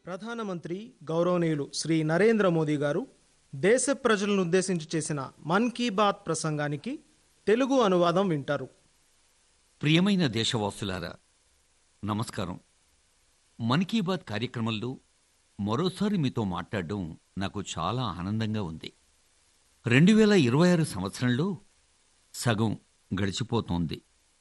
ప్రధానమంత్రి గౌరవనీయులు శ్రీ నరేంద్ర మోదీ గారు దేశ ప్రజలను ఉద్దేశించి చేసిన మన్ కీ బాత్ ప్రసంగానికి తెలుగు అనువాదం వింటారు ప్రియమైన దేశవాసులారా నమస్కారం మన్ కీ బాత్ కార్యక్రమంలో మరోసారి మీతో మాట్లాడడం నాకు చాలా ఆనందంగా ఉంది రెండు వేల ఇరవై ఆరు సంవత్సరంలో సగం గడిచిపోతోంది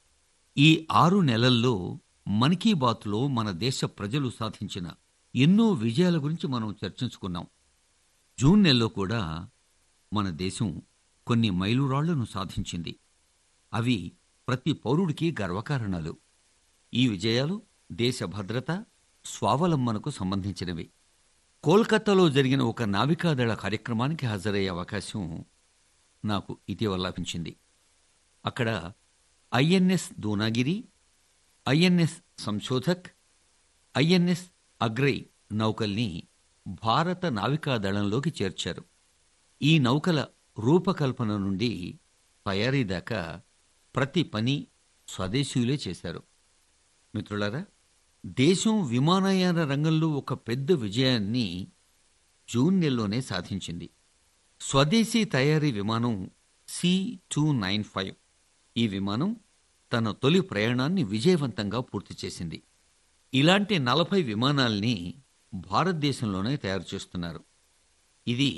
ఈ ఆరు నెలల్లో మన్ కీ బాత్లో మన దేశ ప్రజలు సాధించిన ఎన్నో విజయాల గురించి మనం చర్చించుకున్నాం జూన్ నెలలో కూడా మన దేశం కొన్ని మైలురాళ్లను సాధించింది అవి ప్రతి పౌరుడికి గర్వకారణాలు ఈ విజయాలు దేశ భద్రత స్వావలంబనకు సంబంధించినవి కోల్కతాలో జరిగిన ఒక నావికాదళ కార్యక్రమానికి హాజరయ్యే అవకాశం నాకు ఇటీవల లభించింది అక్కడ INS Dunagiri INS Sanshodhak INS Agray నౌకల్ని భారత నావికాదళంలోకి చేర్చారు ఈ నౌకల రూపకల్పన నుండి తయారీ దాకా ప్రతి పని స్వదేశీయులే చేశారు మిత్రులారా దేశం విమానయాన రంగంలో ఒక పెద్ద విజయాన్ని జూన్ నెలలోనే సాధించింది స్వదేశీ తయారీ విమానం సి టూ నైన్ ఫైవ్ ఈ విమానం తన తొలి ప్రయాణాన్ని విజయవంతంగా పూర్తి చేసింది ఇలాంటి నలభై విమానాల్ని భారతదేశంలోనే తయారు చేస్తున్నారు ఇది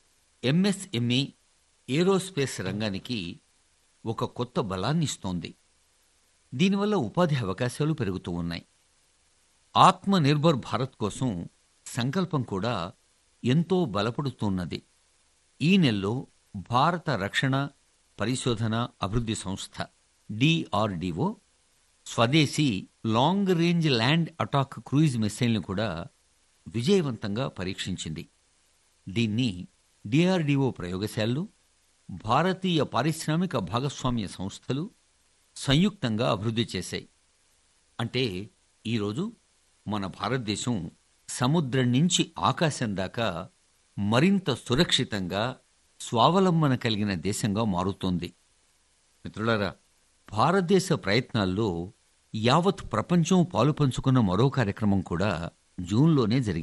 ఎంఎస్ఎంఈ ఏరోస్పేస్ రంగానికి ఒక కొత్త బలాన్ని ఇస్తోంది దీనివల్ల ఉపాధి అవకాశాలు పెరుగుతూ ఉన్నాయి ఆత్మ నిర్భర్ భారత్ కోసం సంకల్పం కూడా ఎంతో బలపడుతున్నది ఈ నెలలో భారత రక్షణ పరిశోధన అభివృద్ధి సంస్థ డిఆర్డిఓ స్వదేశీ long range land attack cruise మిసైల్ను కూడా విజయవంతంగా పరీక్షించింది దీన్ని డిఆర్డిఓ ప్రయోగశాలలు భారతీయ పారిశ్రామిక భాగస్వామ్య సంస్థలు సంయుక్తంగా అభివృద్ధి చేశాయి అంటే ఈరోజు మన భారతదేశం సముద్రం నుంచి ఆకాశం దాకా మరింత సురక్షితంగా స్వావలంబన కలిగిన దేశంగా మారుతోంది మిత్రులారా భారతదేశ ప్రయత్నాల్లో యావత్ ప్రపంచం పాలుపంచుకున్న మరో కార్యక్రమం కూడా జూన్లోనే జరిగింది